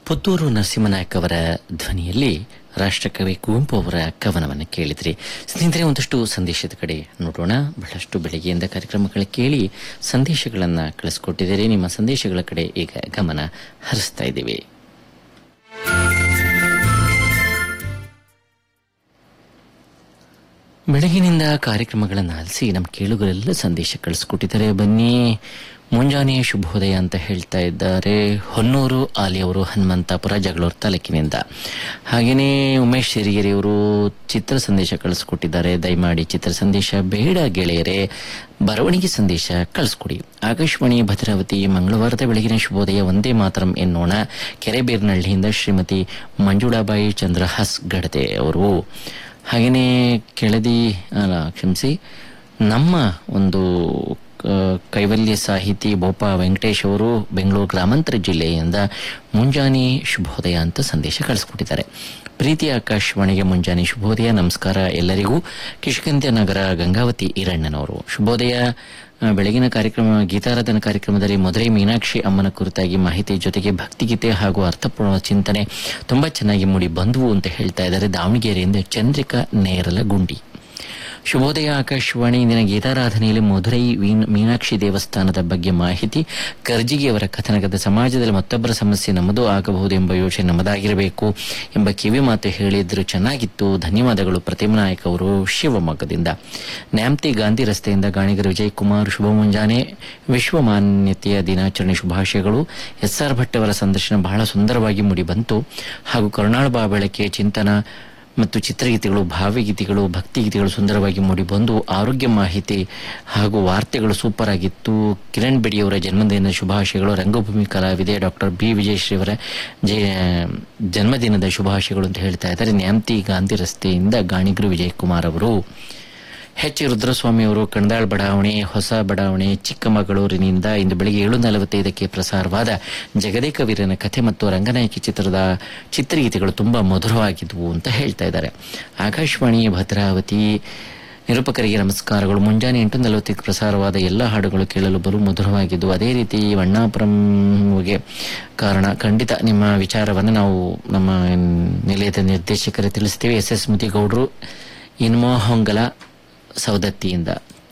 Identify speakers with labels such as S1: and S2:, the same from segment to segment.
S1: ಪುತ್ತೂರು ನರಸಿಂಹನಾಯಕ್ ಅವರ ಧ್ವನಿಯಲ್ಲಿ ರಾಷ್ಟ್ರಕವಿ ಕುವೆಂಪು ಅವರ ಕವನವನ್ನು ಕೇಳಿದ್ರಿ ಸ್ನೇಹಿತರೆ ಒಂದಷ್ಟು ಸಂದೇಶದ ಕಡೆ ನೋಡೋಣ ಬಹಳಷ್ಟು ಬೆಳಗ್ಗೆಯಿಂದ ಕಾರ್ಯಕ್ರಮಗಳ ಕೇಳಿ ಸಂದೇಶಗಳನ್ನು ಕಳಿಸ್ಕೊಟ್ಟಿದ್ದೀರಿ ನಿಮ್ಮ ಸಂದೇಶಗಳ ಕಡೆ ಈಗ ಗಮನ ಹರಿಸ್ತಾ ಇದ್ದೀವಿ ಬೆಳಗಿನಿಂದ ಕಾರ್ಯಕ್ರಮಗಳನ್ನು ಆಲಿಸಿ ನಮ್ಮ ಕೇಳುಗರೆಲ್ಲ ಸಂದೇಶ ಕಳಿಸ್ಕೊಟ್ಟಿದ್ದಾರೆ ಬನ್ನಿ ಮುಂಜಾನೆಯ ಶುಭೋದಯ ಅಂತ ಹೇಳ್ತಾ ಇದ್ದಾರೆ ಹೊನ್ನೂರು ಆಲಿ ಅವರು ಹನುಮಂತಾಪುರ ಜಗಳೂರು ತಾಲೂಕಿನಿಂದ ಹಾಗೆಯೇ ಉಮೇಶ್ ಸಿರಿಗೆರೆ ಅವರು ಚಿತ್ರ ಸಂದೇಶ ಕಳಿಸ್ಕೊಟ್ಟಿದ್ದಾರೆ ದಯಮಾಡಿ ಚಿತ್ರ ಸಂದೇಶ ಬೇಡ ಗೆಳೆಯರೆ ಬರವಣಿಗೆ ಸಂದೇಶ ಕಳಿಸ್ಕೊಡಿ ಆಕಾಶವಾಣಿ ಭದ್ರಾವತಿ ಮಂಗಳವಾರದ ಬೆಳಗಿನ ಶುಭೋದಯ ಒಂದೇ ಮಾತರಂ ಎನ್ನೋಣ ಕೆರೆಬೇರ್ನಹಳ್ಳಿಯಿಂದ ಶ್ರೀಮತಿ ಮಂಜುಳಾಬಾಯಿ ಚಂದ್ರಹಾಸ್ ಗಡದೆ ಅವರು ಹಾಗೆಯೇ ಕೆಳದಿ ಅಲ್ಲ ಕ್ಷಮಿಸಿ ನಮ್ಮ ಒಂದು ಆ, ಕೈವಲ್ಯ ಸಾಹಿತಿ ಬೋಪ ವೆಂಕಟೇಶ್ ಅವರು ಬೆಂಗಳೂರು ಗ್ರಾಮಾಂತರ ಜಿಲ್ಲೆಯಿಂದ ಮುಂಜಾನೆ ಶುಭೋದಯ ಅಂತ ಸಂದೇಶ ಕಳಿಸ್ಕೊಟ್ಟಿದ್ದಾರೆ ಪ್ರೀತಿ ಆಕಾಶವಾಣಿಗೆ ಮುಂಜಾನೆ ಶುಭೋದಯ ನಮಸ್ಕಾರ ಎಲ್ಲರಿಗೂ ಕಿಷ್ಕಂದ್ಯ ನಗರ ಗಂಗಾವತಿ ಈರಣ್ಣನವರು ಶುಭೋದಯ ಆ, ಬೆಳಗಿನ ಕಾರ್ಯಕ್ರಮ ಗೀತಾರಾಧನ ಕಾರ್ಯಕ್ರಮದಲ್ಲಿ ಮಧುರೈ ಮೀನಾಕ್ಷಿ ಅಮ್ಮನ ಕುರಿತಾಗಿ ಮಾಹಿತಿ ಜೊತೆಗೆ ಭಕ್ತಿಗೀತೆ ಹಾಗೂ ಅರ್ಥಪೂರ್ಣ ಚಿಂತನೆ ತುಂಬಾ ಚೆನ್ನಾಗಿ ಮೂಡಿ ಬಂದವು ಅಂತ ಹೇಳ್ತಾ ಇದ್ದಾರೆ ದಾವಣಗೆರೆಯಿಂದ ಚಂದ್ರಿಕಾ ನೇರಲ ಗುಂಡಿ ಶುಭೋದಯ ಆಕಾಶವಾಣಿ ಇಂದಿನ ಗೀತಾರಾಧನೆಯಲ್ಲಿ ಮಧುರೈ ವೀನ್- ಮೀನಾಕ್ಷಿ ದೇವಸ್ಥಾನದ ಬಗ್ಗೆ ಮಾಹಿತಿ ಕರ್ಜಿಗಿಯವರ ಕಥನಗದ ಸಮಾಜದಲ್ಲಿ ಮತ್ತೊಬ್ಬರ ಸಮಸ್ಯೆ ನಮ್ಮದು ಆಗಬಹುದು ಎಂಬ ಯೋಚನೆ ನಮ್ಮದಾಗಿರಬೇಕು ಎಂಬ ಕಿವಿ ಮಾತು ಹೇಳಿದ್ರು ಚೆನ್ನಾಗಿತ್ತು ಧನ್ಯವಾದಗಳು ಪ್ರತಿಮಾ ನಾಯಕ್ ಅವರು ಶಿವಮೊಗ್ಗದಿಂದ ನ್ಯಾಮ್ತಿ ಗಾಂಧಿ ರಸ್ತೆಯಿಂದ ಗಾಣಿಗರ ವಿಜಯ್ ಕುಮಾರ್ ಶುಭ ಮುಂಜಾನೆ ವಿಶ್ವ ಮಾನ್ಯತೆಯ ದಿನಾಚರಣೆ ಶುಭಾಶಯಗಳು ಎಸ್ ಆರ್ ಭಟ್ ಅವರ ಸಂದರ್ಶನ ಬಹಳ ಸುಂದರವಾಗಿ ಮೂಡಿ ಬಂತು ಹಾಗೂ ಕರುಣಾಳ ಬಾಬೆಳಕೆ ಚಿಂತನ ಮತ್ತು ಚಿತ್ರಗೀತೆಗಳು ಭಾವಗೀತೆಗಳು ಭಕ್ತಿಗೀತೆಗಳು ಸುಂದರವಾಗಿ ಮೂಡಿಬಂದು ಆರೋಗ್ಯ ಮಾಹಿತಿ ಹಾಗೂ ವಾರ್ತೆಗಳು ಸೂಪರ್ ಆಗಿತ್ತು ಕಿರಣ್ ಬೆಡಿಯವರ ಜನ್ಮದಿನದ ಶುಭಾಶಯಗಳು ರಂಗಭೂಮಿ ಕಲಾವಿದೆ ಡಾಕ್ಟರ್ ಬಿ ವಿಜಯಶ್ರೀ ಅವರ ಜಯ- ಜನ್ಮದಿನದ ಶುಭಾಶಯಗಳು ಅಂತ ಹೇಳ್ತಾ ಇದ್ದಾರೆ ನ್ಯಾಮ್ತಿ ಗಾಂಧಿ ರಸ್ತೆಯಿಂದ ಗಾಣಿಗರು ವಿಜಯ್ ಕುಮಾರ್ ಅವರು ಎಚ್ ರುದ್ರಸ್ವಾಮಿ ಅವರು ಕಣದಾಳ್ ಬಡಾವಣೆ ಹೊಸ ಬಡಾವಣೆ ಚಿಕ್ಕಮಗಳೂರಿನಿಂದ ಇಂದು ಬೆಳಿಗ್ಗೆ ಏಳು ನಲವತ್ತೈದಕ್ಕೆ ಪ್ರಸಾರವಾದ ಜಗದೇಕ ವೀರನ ಕಥೆ ಮತ್ತು ರಂಗನಾಯಕಿ ಚಿತ್ರದ ಚಿತ್ರಗೀತೆಗಳು ತುಂಬಾ ಮಧುರವಾಗಿದ್ವು ಅಂತ ಹೇಳ್ತಾ ಇದ್ದಾರೆ ಆಕಾಶವಾಣಿ ಭದ್ರಾವತಿ ನಿರೂಪಕರಿಗೆ ನಮಸ್ಕಾರಗಳು ಮುಂಜಾನೆ ಎಂಟು ನಲವತ್ತಕ್ಕೆ ಪ್ರಸಾರವಾದ ಎಲ್ಲ ಹಾಡುಗಳು ಕೇಳಲು ಬಲು ಮಧುರವಾಗಿದ್ದು ಅದೇ ರೀತಿ ವಣ್ಣಾಪುರಂಗೆ ಕಾರಣ ಖಂಡಿತ ನಿಮ್ಮ ವಿಚಾರವನ್ನು ನಾವು ನಮ್ಮ ನಿಲಯದ ನಿರ್ದೇಶಕರೇ ತಿಳಿಸ್ತೀವಿ ಎಸ್ ಎಸ್ ಮುದಿಗೌಡರು ಇನ್ಮೋಹೊಂಗಲ ಸೌದತ್ತಿಯಿಂದ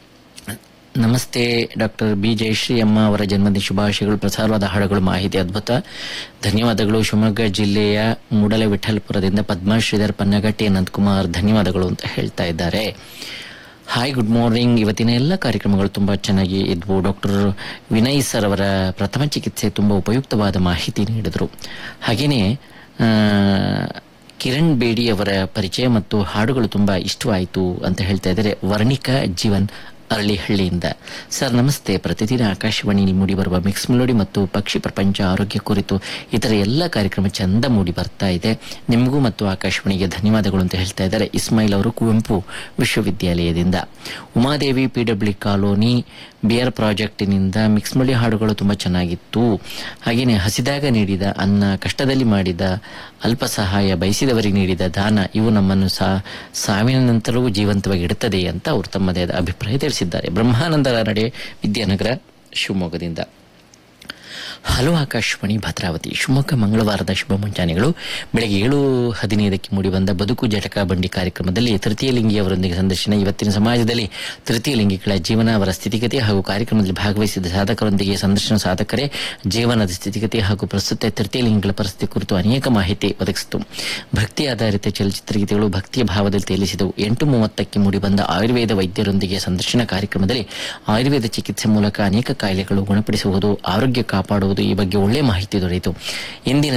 S1: ನಮಸ್ತೆ ಡಾಕ್ಟರ್ ಬಿ ಜಯಶ್ರೀ ಅಮ್ಮ ಅವರ ಜನ್ಮದಿನ ಶುಭಾಶಯಗಳು ಪ್ರಸಾರವಾದ ಹಾಡುಗಳು ಮಾಹಿತಿ ಅದ್ಭುತ ಧನ್ಯವಾದಗಳು ಶಿವಮೊಗ್ಗ ಜಿಲ್ಲೆಯ ಮೂಡಲ ವಿಠಲ್ಪುರದಿಂದ ಪದ್ಮಾ ಶ್ರೀಧರ್ ಪನ್ನಗಟ್ಟಿ ಅನಂತಕುಮಾರ್ ಧನ್ಯವಾದಗಳು ಅಂತ ಹೇಳ್ತಾ ಇದ್ದಾರೆ ಹಾಯ್ ಗುಡ್ ಮಾರ್ನಿಂಗ್ ಇವತ್ತಿನ ಎಲ್ಲ ಕಾರ್ಯಕ್ರಮಗಳು ತುಂಬಾ ಚೆನ್ನಾಗಿ ಇದ್ವು ಡಾಕ್ಟರ್ ವಿನಯ್ ಸರ್ ಅವರ ಪ್ರಥಮ ಚಿಕಿತ್ಸೆ ತುಂಬಾ ಉಪಯುಕ್ತವಾದ ಮಾಹಿತಿ ನೀಡಿದರು ಹಾಗೇನೆ ಆ, ಕಿರಣ್ ಬೇಡಿ ಅವರ ಪರಿಚಯ ಮತ್ತು ಹಾಡುಗಳು ತುಂಬಾ ಇಷ್ಟವಾಯಿತು ಅಂತ ಹೇಳ್ತಾ ಇದ್ದಾರೆ ವರ್ಣಿಕಾ ಜೀವನ್ ಅರಳಿಹಳ್ಳಿಯಿಂದ ಸರ್ ನಮಸ್ತೆ ಪ್ರತಿದಿನ ಆಕಾಶವಾಣಿ ಮೂಡಿ ಬರುವ ಮಿಕ್ಸ್ ಮೆಲೋಡಿ ಮತ್ತು ಪಕ್ಷಿ ಪ್ರಪಂಚ ಆರೋಗ್ಯ ಕುರಿತು ಇತರ ಎಲ್ಲ ಕಾರ್ಯಕ್ರಮ ಚಂದ ಮೂಡಿ ಬರ್ತಾ ಇದೆ ನಿಮಗೂ ಮತ್ತು ಆಕಾಶವಾಣಿಗೆ ಧನ್ಯವಾದಗಳು ಅಂತ ಹೇಳ್ತಾ ಇದ್ದಾರೆ ಇಸ್ಮಾಯಿಲ್ ಅವರು ಕುವೆಂಪು ವಿಶ್ವವಿದ್ಯಾಲಯದಿಂದ ಉಮಾದೇವಿ ಪಿಡಬ್ಲ್ಯೂ ಕಾಲೋನಿ ಬಿಯರ್ ಪ್ರಾಜೆಕ್ಟಿನಿಂದ ಮಿಕ್ಸ್ ಮೆಲೋಡಿ ಹಾಡುಗಳು ತುಂಬಾ ಚೆನ್ನಾಗಿತ್ತು ಹಾಗೆಯೇ ಹಸಿದಾಗ ನೀಡಿದ ಅನ್ನ ಕಷ್ಟದಲ್ಲಿ ಮಾಡಿದ ಅಲ್ಪ ಸಹಾಯ ಬಯಸಿದವರಿಗೆ ನೀಡಿದ ದಾನ ಇವು ನಮ್ಮನ್ನು ಸಾ ಸಾವಿನ ನಂತರವೂ ಜೀವಂತವಾಗಿ ಇಡುತ್ತದೆ ಅಂತ ಅವರು ತಮ್ಮದೇ ಆದ ಅಭಿಪ್ರಾಯ ತಿಳಿಸಿದ್ದಾರೆ ಬ್ರಹ್ಮಾನಂದರ ನಡೆ ವಿದ್ಯಾನಗರ ಶಿವಮೊಗ್ಗದಿಂದ ಹಲೋ ಆಕಾಶವಾಣಿ ಭದ್ರಾವತಿ ಶಿವಮೊಗ್ಗ ಮಂಗಳವಾರದ ಶುಭ ಮುಂಜಾನೆಗಳು ಬೆಳಗ್ಗೆ ಏಳು ಹದಿನೈದಕ್ಕೆ ಮೂಡಿಬಂದ ಬದುಕು ಜಟಕ ಬಂಡಿ ಕಾರ್ಯಕ್ರಮದಲ್ಲಿ ತೃತೀಯ ಲಿಂಗಿಯವರೊಂದಿಗೆ ಸಂದರ್ಶನ ಇವತ್ತಿನ ಸಮಾಜದಲ್ಲಿ ತೃತೀಯ ಲಿಂಗಿಗಳ ಜೀವನ ಅವರ ಸ್ಥಿತಿಗತಿ ಹಾಗೂ ಕಾರ್ಯಕ್ರಮದಲ್ಲಿ ಭಾಗವಹಿಸಿದ ಸಾಧಕರೊಂದಿಗೆ ಸಂದರ್ಶನ ಸಾಧಕರೇ ಜೀವನದ ಸ್ಥಿತಿಗತಿ ಹಾಗೂ ಪ್ರಸ್ತುತ ತೃತೀಯ ಲಿಂಗಿಗಳ ಪರಿಸ್ಥಿತಿ ಕುರಿತು ಅನೇಕ ಮಾಹಿತಿ ಒದಗಿಸಿತು ಭಕ್ತಿ ಆಧಾರಿತ ಚಲನಚಿತ್ರ ಗೀತೆಗಳು ಭಕ್ತಿಯ ಭಾವದಲ್ಲಿ ತೇಲಿಸಿದವು ಎಂಟು ಮೂವತ್ತಕ್ಕೆ ಮೂಡಿಬಂದ ಆಯುರ್ವೇದ ವೈದ್ಯರೊಂದಿಗೆ ಸಂದರ್ಶನ ಕಾರ್ಯಕ್ರಮದಲ್ಲಿ ಆಯುರ್ವೇದ ಚಿಕಿತ್ಸೆ ಮೂಲಕ ಅನೇಕ ಕಾಯಿಲೆಗಳು ಗುಣಪಡಿಸುವುದು ಆರೋಗ್ಯ ಕಾಪಾಡುವುದು ಈ ಬಗ್ಗೆ ಒಳ್ಳೆಯ ಮಾಹಿತಿ ದೊರೆಯಿತು ಇಂದಿನ